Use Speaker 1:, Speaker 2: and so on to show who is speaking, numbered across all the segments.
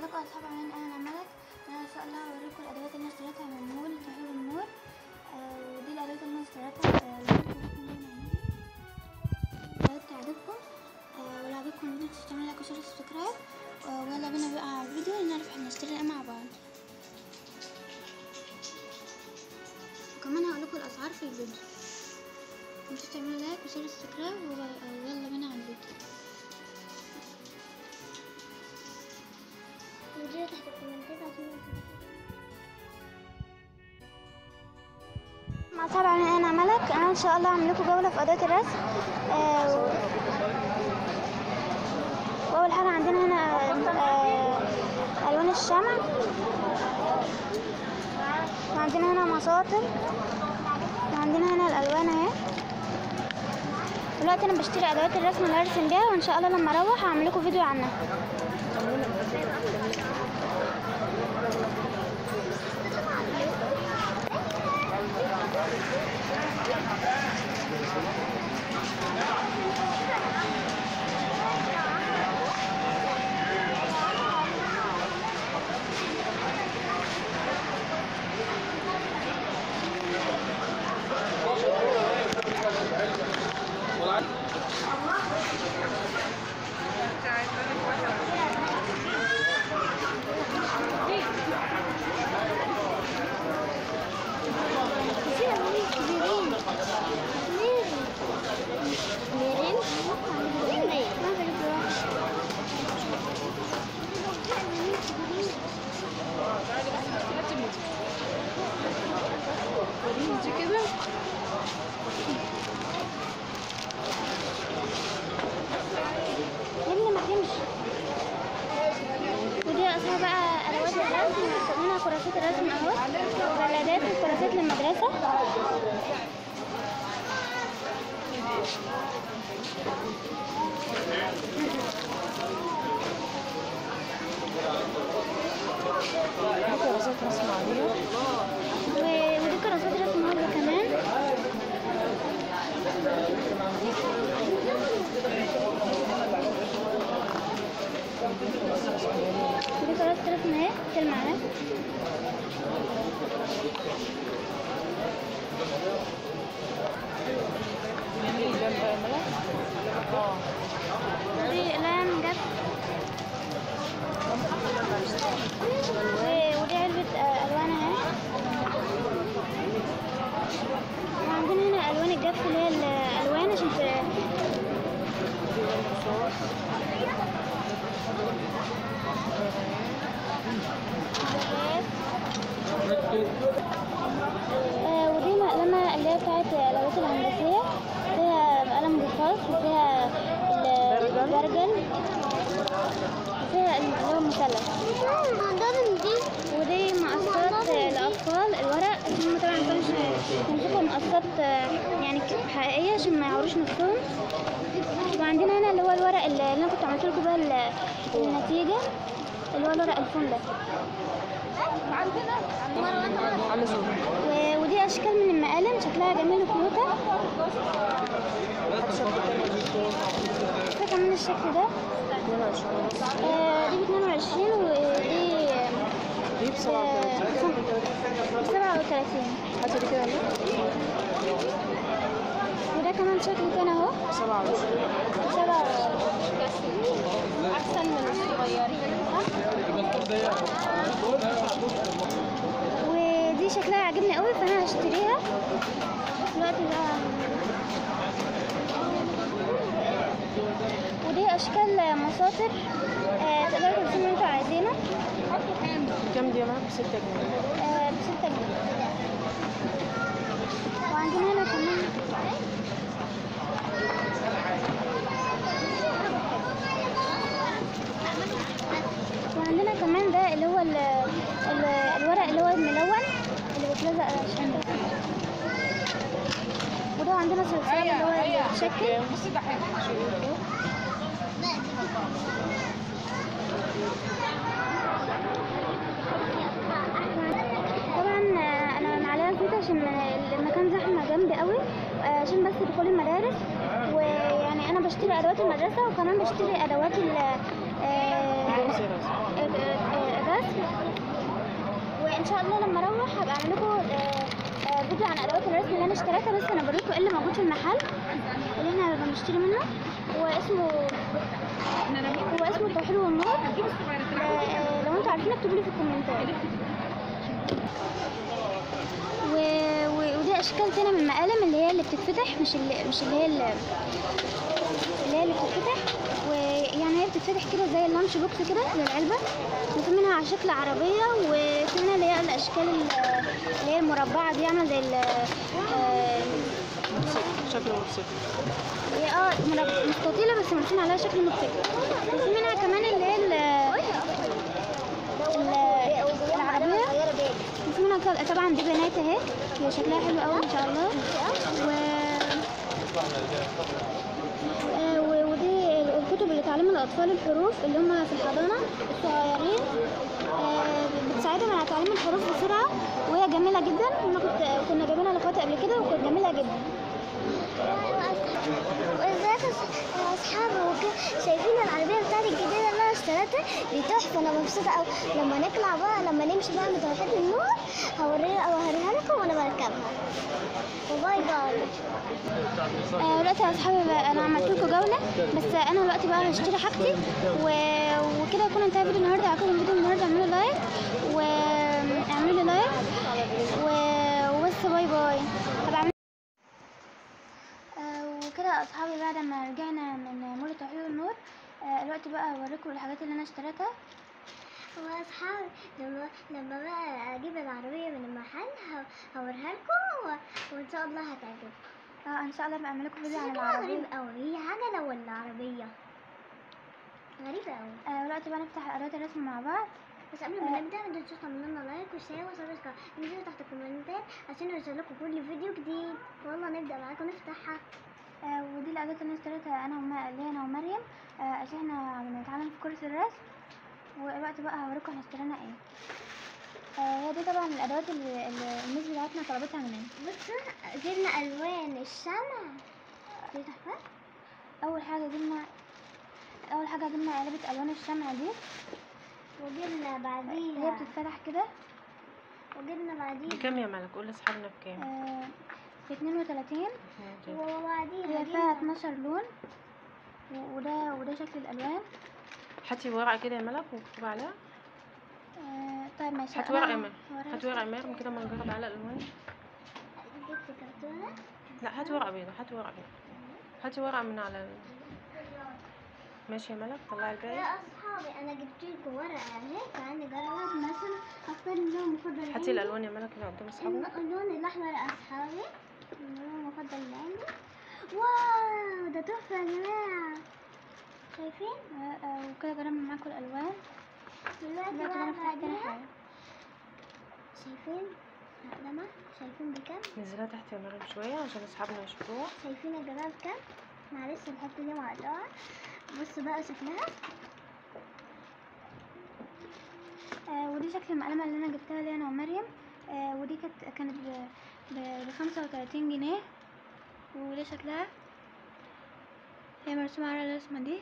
Speaker 1: ازيكم يا اصحاب عاملين ايه انا ملك انا ان شاء الله هوريكم الادوات اللي انا اشتريتها من مول تحويل النور آه ودي الادوات اللي انا اشتريتها آه الادوات تعجبكم آه ولو عجبكم الفيديو تستعملوا لايك وشير وسبسكرايب آه ويلا بينا بقى على الفيديو نعرف احنا نشتري ايه مع بعض وكمان هقول لكم الاسعار في الفيديو انتوا تعملوا لايك وشير وسبسكرايب ويلا بينا على الفيديو ودي تحت الكومنتات عشان مع طبعا انا ملك انا ان شاء الله هعمل لكم جوله في اداه الرسم آه و... واول حاجه عندنا هنا آه الوان الشمع وعندنا هنا مساطر وعندنا هنا الالوان اهي دلوقتي انا بشتري ادوات الرسم اللي هرسم بيها وان شاء الله لما اروح هعمل لكم فيديو عنها
Speaker 2: دي كده
Speaker 1: ابني ما تمشي ودي اصلا بقى ادوات الرسم هنا كراسات الرسم اهو وجلادات وكراسات للمدرسه
Speaker 2: دي كراسات رسم عادية
Speaker 1: و- ودي كراسات رسم اهو كمان ودي كراسة رسم اهي تلمع اهي
Speaker 2: دي الباب بقى يا ملك اه
Speaker 1: ودي اقلام جف و- ودي علبة آه، ألوان اهي وعندنا هنا ألوان الجف اللي هي الألوان عشان ت...
Speaker 2: دي الرصاص
Speaker 1: آه، ودي مقلمة اللي هي بتاعت الأدوات الهندسية فيها قلم رصاص وفيها ال-
Speaker 2: برجل.
Speaker 1: البرجل وفيها اللي هو المثلث ودي مقصات الأطفال الورق عشان هما طبعا مكانش يمسكوا مقصات آه، يعني ك- حقيقية عشان ما يعوروش نفسهم وعندنا هنا اللي هو الورق اللي اللي أنا كنت عملت لكم بقى ال- النتيجة اللي هو الورق الفون ده
Speaker 2: على زوم
Speaker 1: و- ودي اشكال من المقالم شكلها جميل وكيوتة في كمان الشكل ده
Speaker 2: 22 ونص
Speaker 1: آه، دي ب 22 ودي
Speaker 2: دي ب 37
Speaker 1: ب 37
Speaker 2: هاتي دي كده يا ملك
Speaker 1: وده كمان شكل تاني اهو
Speaker 2: 27
Speaker 1: ب 27
Speaker 2: احسن من الصغيرين
Speaker 1: ودي شكلها عاجبني قوي فانا هشتريها دلوقتي بقى ودي اشكال مساطر آه، تقدروا ترسموا اللي انتوا عايزينه
Speaker 2: كام دي يا ملك ب 6 جنيه
Speaker 1: آه، بستة جنيه وعندنا هنا كمان وعندنا كمان ده اللي هو ال ال الورق اللي هو الملون اللي بيتلزق عشان ده وده عندنا صلصال اللي هو اللي بيتشكل
Speaker 2: بصي ده حلو
Speaker 1: طبعا آه، انا معلقه الفيت عشان المكان زحمه جامد قوي آه، عشان بس دخول المدارس ويعني انا بشتري ادوات المدرسه وكمان بشتري ادوات ال آه،
Speaker 2: كرسي رسم
Speaker 1: آه، آه، ان شاء الله لما اروح هبقى اعمل لكم آه، آه، فيديو عن ادوات الرسم اللي انا اشتريتها بس انا بوريكم ايه اللي موجود في المحل اللي احنا بنشتري منه هو اسمه هو اسمه التوحيد والنور آه، لو انتوا عارفين اكتبوا لي في الكومنتات و... و... ودي اشكال تانية من المقالم اللي هي اللي بتتفتح مش اللي مش اللي هي اللي, اللي هي اللي بتتفتح ويعني هي بتتفتح كده زي اللانش بوكس كده زي العلبة وفي منها على شكل عربية وفي منها اللي هي الاشكال ال- اللي هي المربعة دي عاملة زي ال آه،
Speaker 2: شكله مبسوط
Speaker 1: هي اه مرب- مستطيلة بس مرسوم عليها شكل موتوسيكل وفي منها كمان اللي هي ال- ال- العربية وفي منها كده- طبعا دي بنات اهي هي شكلها حلو قوي ان شاء الله و آه، و- ودي الكتب اللي تعلم الاطفال الحروف اللي هم في الحضانه الصغيرين آه، بتساعدهم على تعليم الحروف بسرعه وهي جميله جدا وانا كنت كنا جايبينها لاخواتي قبل كده وكانت جميله جدا
Speaker 3: وازيك يا اصحاب شايفين العربيه بتاعتي الجديده اللي انا اشتريتها دي تحفه انا مبسوطه قوي لما نطلع بقى لما نمشي بقى من توحيد النور هوريها اوريها لكم وانا بركبها وباي باي
Speaker 1: آه، دلوقتي يا اصحابي بقى انا عملت لكم جوله بس انا دلوقتي بقى هشتري حاجتي و... وكده يكون انتهى فيديو النهارده عجبكم الفيديو النهارده اعملوا لايك واعملوا لي لايك و... وبس باي باي هبقى أعمل- آه، وكده يا اصحابي بعد ما رجعنا من مول التوحيد والنور آه، دلوقتي بقى هوريكم الحاجات اللي انا اشتريتها
Speaker 3: واصحاب لما لما بقى اجيب العربيه من المحل ه- هوريها لكم و... وان شاء الله هتعجبكم
Speaker 1: اه ان شاء الله هبقى اعمل لكم فيديو عن
Speaker 3: شكلها
Speaker 1: العربيه
Speaker 3: غريب قوي هي عجله ولا عربيه غريبه قوي
Speaker 1: آه، دلوقتي بقى نفتح ادوات الرسم مع بعض
Speaker 3: بس قبل ما نبدا ما تنسوش تعملوا لنا لايك وشير وسبسكرايب انزلوا تحت الكومنتات عشان يوصلكوا كل فيديو جديد والله نبدا معاكم نفتحها
Speaker 1: آه، ودي الأدوات اللي أنا اشتريتها أنا وما اللي هي أنا ومريم آه، عشان احنا بنتعلم في كورس الرسم والوقت بقى هوريكم احنا اشترينا ايه آه، هي دي طبعا الأدوات اللي, اللي الميس بتاعتنا طلبتها مننا
Speaker 3: بصوا جبنا الوان الشمع دي تحفه
Speaker 1: أول حاجة جبنا أول حاجة جبنا علبة ألوان الشمع دي
Speaker 3: وجبنا
Speaker 1: هي
Speaker 3: بعديها
Speaker 1: بتتفتح كده
Speaker 3: وجبنا بعديها
Speaker 2: بكام يا ملك قول لاصحابنا بكام
Speaker 1: آه، باتنين وتلاتين
Speaker 3: وبعديها
Speaker 1: هي فيها
Speaker 3: جبنا
Speaker 1: اتناشر لون و- وده وده شكل الألوان
Speaker 2: هاتي ورقه كده يا ملك واكتب عليها
Speaker 1: آه، طيب ماشي
Speaker 2: هات
Speaker 1: أنا
Speaker 2: ورقه مر
Speaker 1: هوريها
Speaker 2: هات ورقه مر كده ما نجرب على الالوان
Speaker 3: جبت كرتونه
Speaker 2: لا هات ورقه بيضاء هات ورقه بيضاء هاتي ورقه من على ال... ماشي يا ملك طلعي الباقي
Speaker 3: يا اصحابي انا جبت لكم ورقه اهي تعالوا نجرب مثلا اختار اللون المفضل
Speaker 2: هاتي الالوان يا ملك اللي قدام اصحابنا
Speaker 3: اللون الاحمر يا اصحابي اللون المفضل اللي عندي واو ده تحفه يا جماعه شايفين
Speaker 1: آه، آه، وكده جربنا معاكم الألوان
Speaker 3: دلوقتي
Speaker 1: دلوقتي
Speaker 3: بقى
Speaker 1: أنا فتحت تاني
Speaker 3: بعديها
Speaker 1: حاجة
Speaker 3: شايفين مقلمة شايفين بكام
Speaker 2: نزلها تحت يا مريم شويه عشان اصحابنا يشوفوها
Speaker 3: شايفين يا جماعة بكام معلش الحتة دي مقطوعة بصوا بقى شكلها
Speaker 1: آه ودي شكل المقلمة اللي أنا جبتها لي أنا ومريم آه ودي كانت كانت ب بخمسة وتلاتين جنيه وده شكلها هي مرسومة على الرسمة دي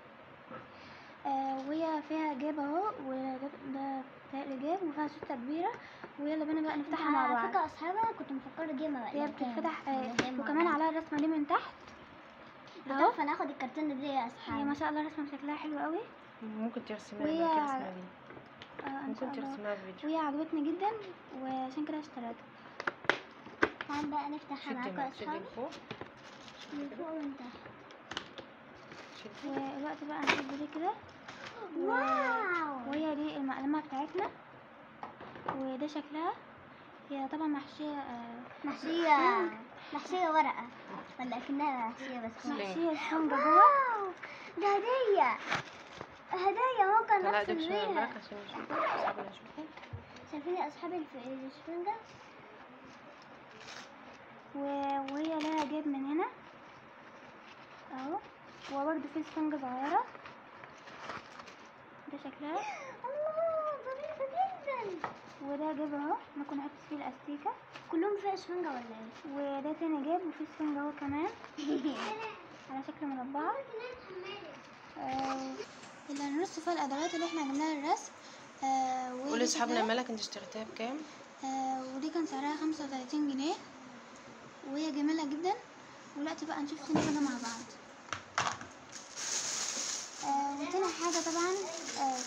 Speaker 1: آه وهي فيها جيب اهو وده ده بتهيألي جيب وفيها ستة كبيرة ويلا بينا بقى نفتحها مع
Speaker 3: على
Speaker 1: بعض
Speaker 3: فكرة أصحابي أنا كنت مفكرة دي ما
Speaker 1: هي بتتفتح آه وكمان عليها الرسمة دي من تحت اهو
Speaker 3: اهو فناخد الكرتونة دي يا
Speaker 1: هي
Speaker 3: أصحابي
Speaker 1: ما شاء الله رسمة شكلها حلو قوي
Speaker 2: ممكن ترسميها
Speaker 1: وهي
Speaker 2: ملك
Speaker 1: على-
Speaker 2: الرسمه دي
Speaker 1: آه ان شاء
Speaker 2: ممكن
Speaker 1: الله
Speaker 2: ترسميها في فيديو
Speaker 1: وهي عجبتني جدا وعشان كده اشتريتها
Speaker 3: تعال بقى نفتحها
Speaker 2: شدي
Speaker 3: معاكم يا
Speaker 2: ملك، شدي
Speaker 3: أصحابي
Speaker 2: لفوق
Speaker 3: من فوق ومن تحت
Speaker 2: شدي
Speaker 1: والوقت بقى هنشد دي كده
Speaker 3: واو
Speaker 1: وهي دي المقلمة بتاعتنا وده شكلها هي طبعا محشية آه،
Speaker 3: محشية محشية ورقة ولا أكنها محشية بس
Speaker 1: محشية سفنجة جوه
Speaker 3: واو ده هدية هدية ممكن
Speaker 2: طلع
Speaker 3: نغسل
Speaker 2: ايدك شويه يا
Speaker 3: بيها
Speaker 2: ملك عشان يشوفوا اصحابنا يشوفوا
Speaker 3: شايفين يا أصحابي الف- الشفنجة
Speaker 1: و- وهي لها جيب من هنا اهو وبرده في سفنجة صغيرة ده شكلها
Speaker 3: الله ظريفة جدا
Speaker 1: وده جيب اهو ممكن نحط فيه الاستيكة
Speaker 3: كلهم فيها شفنجة ولا ايه؟
Speaker 1: وده تاني جيب وفيه سفنجة اهو كمان على شكل مربعة آه، اللي هنرص فيها الادوات اللي احنا جبناها للرسم آه ودي
Speaker 2: قولي لاصحابنا
Speaker 1: شكلها-
Speaker 2: مالك انت اشتريتها بكام
Speaker 1: آه ودي كان سعرها خمسة وتلاتين جنيه وهي جميلة جدا ودلوقتي بقى نشوف تاني حاجة مع بعض آه وتاني حاجة طبعا آه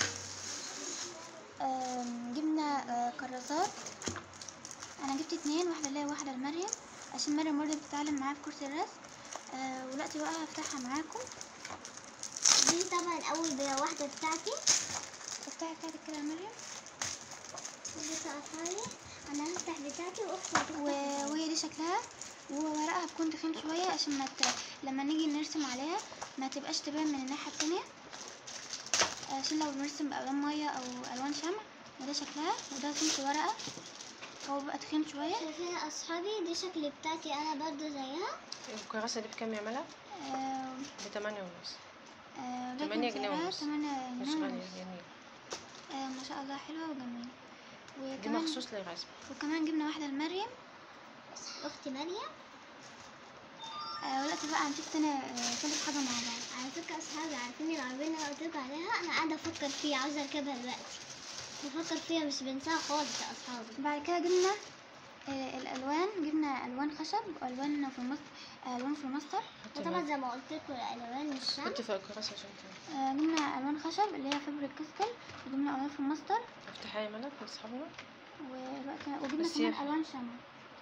Speaker 1: آم، جبنا آه كراسات انا جبت اتنين واحدة ليا وواحدة لمريم عشان مريم برضه بتتعلم معايا في كورس الرسم آه ودلوقتي بقى هفتحها معاكم
Speaker 3: دي طبعا اول بيا واحده بتاعتي
Speaker 1: افتحي بتاعتك كده يا مريم
Speaker 3: ودي صفاري انا هفتح بتاعتي واختي هتفتح
Speaker 1: و-
Speaker 3: بتاعتها.
Speaker 1: وهي دي شكلها وورقها بتكون تخين شوية عشان ما ت... لما نيجي نرسم عليها ما تبقاش تبان من الناحية التانية عشان لو بنرسم بألوان مية أو ألوان شمع وده شكلها وده سمك ورقة هو بقى تخين شوية
Speaker 3: شايفين اصحابي دي شكل بتاعتي انا برضو زيها
Speaker 2: الكراسة دي بكام يا ملك
Speaker 1: آه،
Speaker 2: بتمانية ونص
Speaker 1: آه، ده
Speaker 2: تمانية
Speaker 1: كان
Speaker 2: جنيه
Speaker 1: سعرها
Speaker 2: ونص.
Speaker 1: تمانية
Speaker 2: مش
Speaker 1: جنيه
Speaker 2: غالية
Speaker 1: ونص
Speaker 2: جميل
Speaker 1: آه، ما شاء الله حلوة وجميلة
Speaker 2: دي
Speaker 1: وكمان
Speaker 2: مخصوص للرسم
Speaker 1: وكمان جبنا واحدة لمريم
Speaker 3: اختي مريم
Speaker 1: آه، ودلوقتي بقى هنشوف تاني آه، تالت حاجة مع بعض
Speaker 3: على فكره اصحابي عارفين العربيه اللي انا قلت لكم عليها انا قاعده افكر فيها عاوزه اركبها دلوقتي بفكر فيها مش بنساها خالص يا اصحابي
Speaker 1: بعد كده جبنا آه، الالوان جبنا الوان خشب والوان في المص... الوان في الماستر
Speaker 3: وطبعا زي ما قلت لكم الالوان الشمس
Speaker 2: كنت في الكراسة عشان كده
Speaker 1: آه، جبنا الوان خشب اللي هي فبريك كريستال وجبنا الوان في الماستر
Speaker 2: افتحها يا ملك لاصحابنا
Speaker 1: ودلوقتي وجبنا
Speaker 2: بس
Speaker 1: كمان
Speaker 2: هي-
Speaker 1: الوان شمع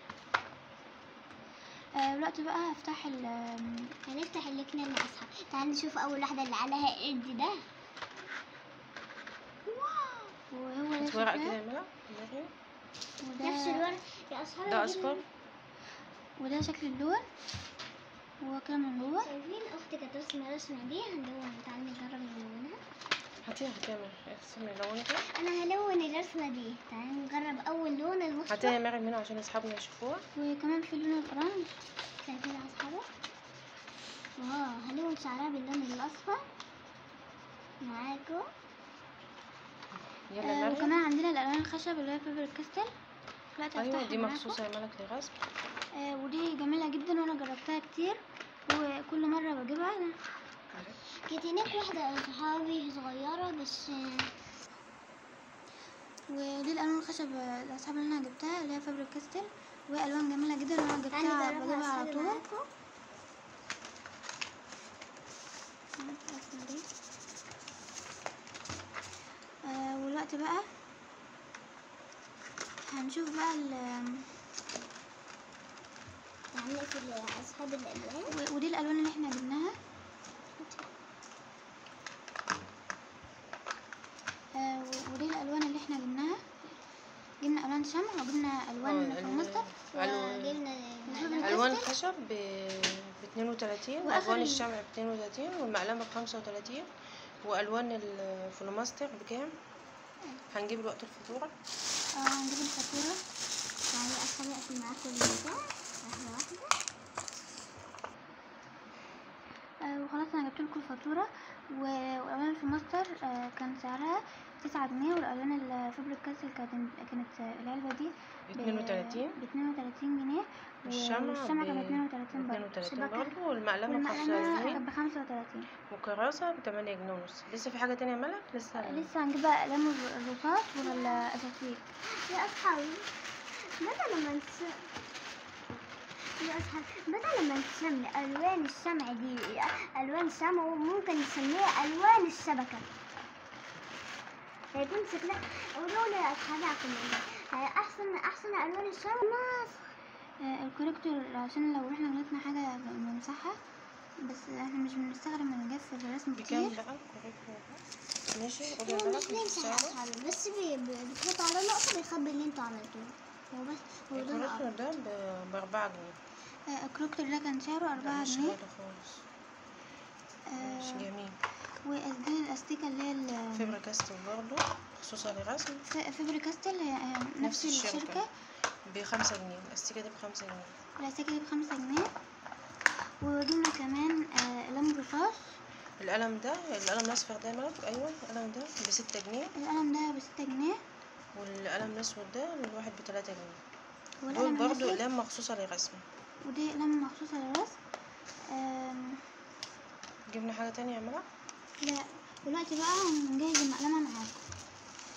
Speaker 1: آه، دلوقتي بقى هفتح ال آم،
Speaker 3: هنفتح الاتنين مع اصحابي تعالوا نشوف اول واحده اللي عليها قرد ده
Speaker 1: وهو ده
Speaker 2: كنت ورقة كده
Speaker 1: شكلها
Speaker 2: يا ملك مريم.
Speaker 3: نفس
Speaker 1: وده
Speaker 3: الورق يا اصحابي
Speaker 2: ده
Speaker 3: جبنا-
Speaker 2: أصفر
Speaker 1: وده شكل اللون وهو كده من جوه
Speaker 3: شايفين اختي كانت رسمه رسمه دي هندون تعالوا نجرب نلونها
Speaker 2: هاتيها هاتيها يا مريم ارسمي لون كده
Speaker 3: انا هلون الرسمه دي تعالوا نجرب اول لون
Speaker 2: هاتيها
Speaker 3: المصفر
Speaker 2: يا مريم هنا عشان اصحابنا يشوفوها
Speaker 1: وكمان في اللون الاورانج
Speaker 3: شايفين يا اصحابي واو هلون شعرها باللون الاصفر معاكم
Speaker 2: يلا
Speaker 1: آه،
Speaker 2: يا مريم
Speaker 1: وكمان عندنا الالوان الخشب اللي هي فبريك كريستال دلوقتي
Speaker 2: ايوه
Speaker 1: هفتحها
Speaker 2: دي
Speaker 1: معاكم.
Speaker 2: مخصوصة يا ملك للرسم
Speaker 1: آه، ودي جميلة جدا وانا جربتها كتير وكل مرة بجيبها
Speaker 3: كانت هناك واحده يا صحابي صغيره بس
Speaker 1: ودي الالوان الخشب آه، الاصحاب اللي انا جبتها اللي هي فابريك كريستال وهي الوان جميلة جدا وانا
Speaker 3: تعالوا
Speaker 1: جبتها
Speaker 3: نجربها
Speaker 1: بجيبها على
Speaker 3: أصحابي
Speaker 1: طول
Speaker 3: معاكم
Speaker 1: آه، والوقت بقى هنشوف بقى ال-
Speaker 3: تعالوا نقفل يا اصحاب الالوان
Speaker 1: و- ودي الالوان اللي احنا جبناها آه، و- ودي الالوان اللي احنا جبناها جبنا الوان شمع وجبنا الوان
Speaker 2: اه،
Speaker 1: في
Speaker 2: ال-
Speaker 1: المصدر
Speaker 2: الوان
Speaker 3: وجبنا
Speaker 1: وجبنا
Speaker 2: الوان
Speaker 1: كريستال.
Speaker 2: خشب ب 32
Speaker 1: وآخر
Speaker 2: والوان
Speaker 1: ال-
Speaker 2: الشمع ب 32 والمقلمه ب 35 والوان الفلوماستر بكام هنجيب الوقت الفاتوره
Speaker 1: اه هنجيب الفاتورة
Speaker 3: تعالوا يا اصحابي اقفل معاكم البتاع واحده واحده
Speaker 1: آه، وخلاص انا جبت لكم الفاتورة و- والالوان في الماستر آه، كان سعرها تسعة جنيه والالوان الفابريك كاسل كانت كانت العلبة دي
Speaker 2: ب 32
Speaker 1: ب 32 جنيه
Speaker 2: والشمع
Speaker 1: والشمع كان ب
Speaker 2: ب
Speaker 1: 32 برضه
Speaker 2: 32
Speaker 3: شبكة.
Speaker 2: برضه والمقلمه ب
Speaker 1: والمقلمة
Speaker 2: 35
Speaker 1: كانت ب 35
Speaker 2: والكراسه ب 8 جنيه ونص لسه في حاجه تانية يا ملك لسه
Speaker 1: لسه هنجيب بقى اقلام الرصاص والاساتير
Speaker 3: يا اصحابي بدل ما نس يا اصحابي بدل ما نسمي الوان الشمع دي الوان الشمع ممكن نسميها الوان الشبكه هيكون شكلها قولوا لي يا اصحابي على الكومنتات هي احسن احسن الوان الشمع مصر
Speaker 1: آه، الكوريكتور عشان لو احنا غلطنا حاجة بنمسحها بس احنا مش بنستخدم الجاف في الرسم
Speaker 2: بكام
Speaker 1: كتير
Speaker 2: بقى ماشي قولي يا
Speaker 3: هو مش
Speaker 2: ملك
Speaker 3: بيمسح يا
Speaker 2: السعر
Speaker 3: اصحابي بس بي- بي- بتحط على نقطه بيخبي اللي انتوا عملتوه هو بس هو ده
Speaker 2: الكراسه
Speaker 3: الأرض.
Speaker 2: ده ب 4 جنيه
Speaker 1: آه، الكوريكتور ده كان سعره أربعة
Speaker 2: مش
Speaker 1: جنيه
Speaker 2: غالي خالص مش
Speaker 1: آه،
Speaker 2: جميل
Speaker 1: ودي الاستيكة اللي هي ال-
Speaker 2: فبرة كاستل برضه خصوصا للرسم
Speaker 1: ف- فيبري كاستل هي هي
Speaker 2: نفس
Speaker 1: نفس
Speaker 2: الشركة.
Speaker 1: الشركة
Speaker 2: بخمسة جنيه الاستيكة دي بخمسة جنيه
Speaker 1: الاستيكة دي بخمسة جنيه وجبنا كمان آه، قلم رصاص
Speaker 2: القلم ده القلم الاصفر ده مالك ايوه القلم ده بستة جنيه
Speaker 1: القلم ده بستة جنيه
Speaker 2: والقلم الاسود ده الواحد بتلاتة جنيه
Speaker 1: والقلم
Speaker 2: دول برضو
Speaker 1: الأسود
Speaker 2: اقلام مخصوصة للرسم
Speaker 1: ودي قلم مخصوصة للرسم آم،
Speaker 2: جبنا حاجة تانية يا ملك
Speaker 1: لا دلوقتي بقى هنجهز المقلمة معاكم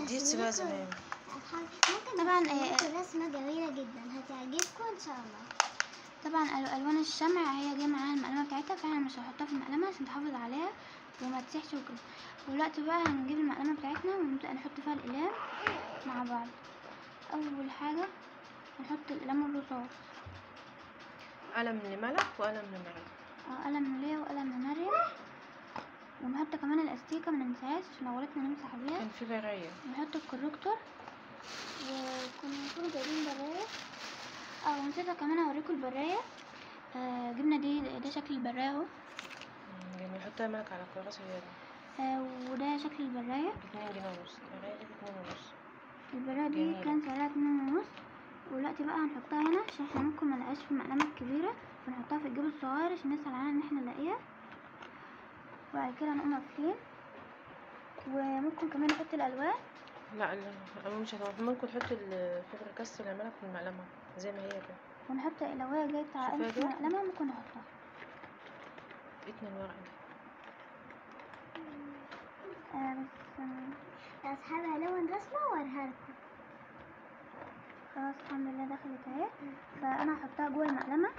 Speaker 2: دي تسيبها زي ما هي
Speaker 3: أصحابي ممكن
Speaker 1: طبعاً،
Speaker 3: أرسم
Speaker 1: آه،
Speaker 3: لكم رسمة جميلة جدا هتعجبكم إن شاء الله
Speaker 1: طبعا أل- الوان الشمع هي جايه معاها المقلمه بتاعتها فاحنا مش هنحطها في المقلمه عشان تحافظ عليها وما تسيحش وكده ودلوقتي بقى هنجيب المقلمه بتاعتنا ونبدا نحط فيها الاقلام مع بعض اول حاجه هنحط الاقلام الرصاص
Speaker 2: قلم لملك وقلم لمريم
Speaker 1: اه قلم ليا وقلم لمريم ونحط كمان الاستيكه ما ننساهاش عشان لو غلطنا نمسح بيها
Speaker 2: كان في براية
Speaker 1: ونحط الكوركتور وكنا المفروض جايبين براية اه ونسيت كمان اوريكم البراية آه جبنا دي ده شكل البراية اهو
Speaker 2: يعني نحطها ملك على كراسة هي دي
Speaker 1: آه وده شكل البراية
Speaker 2: باتنين جنيه ونص البراية دي باتنين ونص
Speaker 1: البراية دي
Speaker 2: جميلة.
Speaker 1: كان سعرها اتنين ونص ودلوقتي بقى هنحطها هنا عشان احنا ممكن منلقاش في المقلمة الكبيرة فنحطها في الجيب الصغير عشان نسهل علينا ان احنا نلاقيها وبعد كده نقوم قافلين وممكن كمان نحط الالوان
Speaker 2: لا لا أنا مش هتعرف ممكن تحط الفبرة كاست اللي عملك في المقلمة زي ما هي كده
Speaker 1: ونحط لو هي جاية على
Speaker 2: شوفيها
Speaker 1: في
Speaker 2: كده.
Speaker 1: المقلمة ممكن نحطها
Speaker 2: اتنين الورقة دي
Speaker 1: آه بس آه
Speaker 3: يا أصحابي هلون رسمة وأوريها لكم
Speaker 1: خلاص الحمد لله دخلت اهي فانا هحطها جوه المقلمة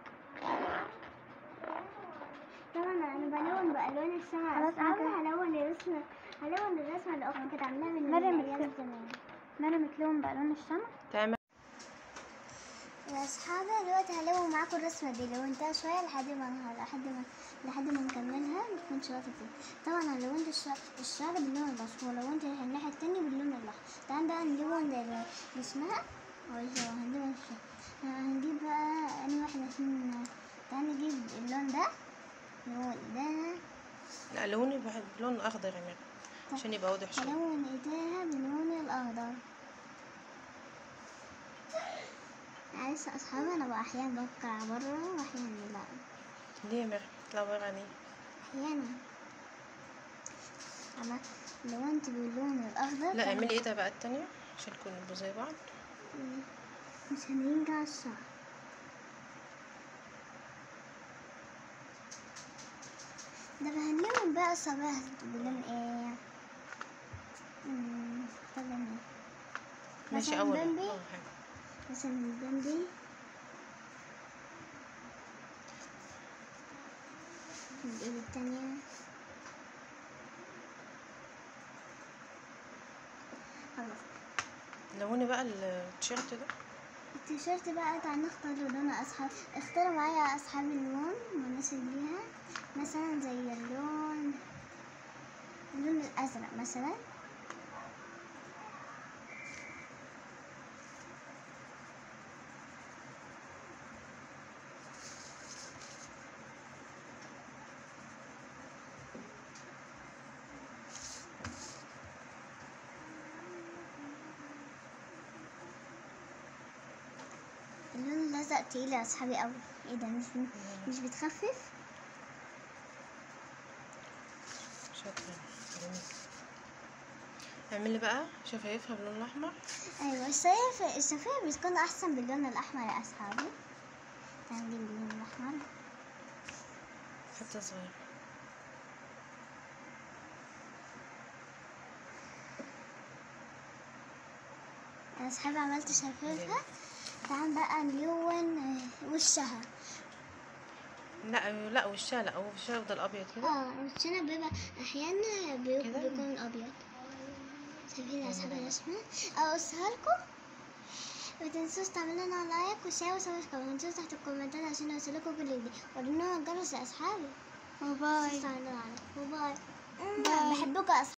Speaker 3: طبعا أنا بلون بألوان السما
Speaker 1: خلاص، أنا
Speaker 3: أصحابي
Speaker 1: كده.
Speaker 3: هلون الرسمة هلون الرسمة اللي أختي كانت عاملاها من
Speaker 1: مريم
Speaker 3: أيام
Speaker 1: بتكتب.
Speaker 3: زمان
Speaker 1: مريم تلون بألوان الشمع
Speaker 2: تعمل
Speaker 3: يا أصحابي دلوقتي هلون معاكم الرسمة دي لونتها شوية لحد ما نهار لحد ما لحد ما نكملها نكون شوية فيه طبعا أنا لونت الشعر الشعر باللون الأصفر ولونت الناحية التانية باللون الأحمر تعال بقى نلون ال- الاسمها ولا هنلون الشعر هنجيب بقى أنهي واحدة فيهم تعال نجيب اللون ده اللون ده
Speaker 2: لا لوني بحب لون أخضر يا مريم عشان يبقى واضح شوية
Speaker 3: هلون ايديها باللون الأخضر معلش يا أصحابي أنا بقى أحيانا بفكر برا وأحيانا لأ
Speaker 2: ليه يا مريم لا ورقة ليه
Speaker 3: أحيانا أنا لونت باللون الأخضر
Speaker 2: لا
Speaker 3: كان-
Speaker 2: اعملي ايه ده بقى التانية عشان يكونوا يبقوا زي بعض
Speaker 3: مش هنرجع الشعر ده بهنلون بقى صباح باللون ايه مم، طب ايه
Speaker 2: ماشي
Speaker 3: مثلا
Speaker 2: أول
Speaker 3: بامبي
Speaker 2: أول حاجة
Speaker 3: مثلا البامبي الإيد التانية خلاص
Speaker 2: لوني بقى التيشيرت ده
Speaker 3: التيشيرت بقى تعال نختار لون أصحاب اختاروا معايا أصحاب اللون مناسب ليها مثلا زي اللون اللون الأزرق مثلا اللون الأزرق تقيل يا أصحابي أوي ايه ده مش مش بتخفف
Speaker 2: شاطرة جميل اعملي بقى شفايفها باللون الأحمر
Speaker 3: أيوة الشفايف الشفايف بتكون أحسن باللون الأحمر يا أصحابي تعال نجيب اللون الأحمر
Speaker 2: حتة صغيرة
Speaker 3: يا أصحابي عملت شفايفها تعال بقى نلون آه، وشها
Speaker 2: لا لا وشها لا هو وشها يفضل أبيض كده
Speaker 3: اه وشنا بيبقى أحيانا بي-
Speaker 2: كده؟
Speaker 3: بيكون أبيض شايفين يا أصحابي الرسمة أقصها لكم ما تنسوش تعملوا لنا لايك وشير وسبسكرايب ما تنسوش تحت الكومنتات عشان يوصلكوا كل جديد ورنوا الجرس يا أصحابي
Speaker 1: وباي
Speaker 3: باي باي بحبكم يا أصحابي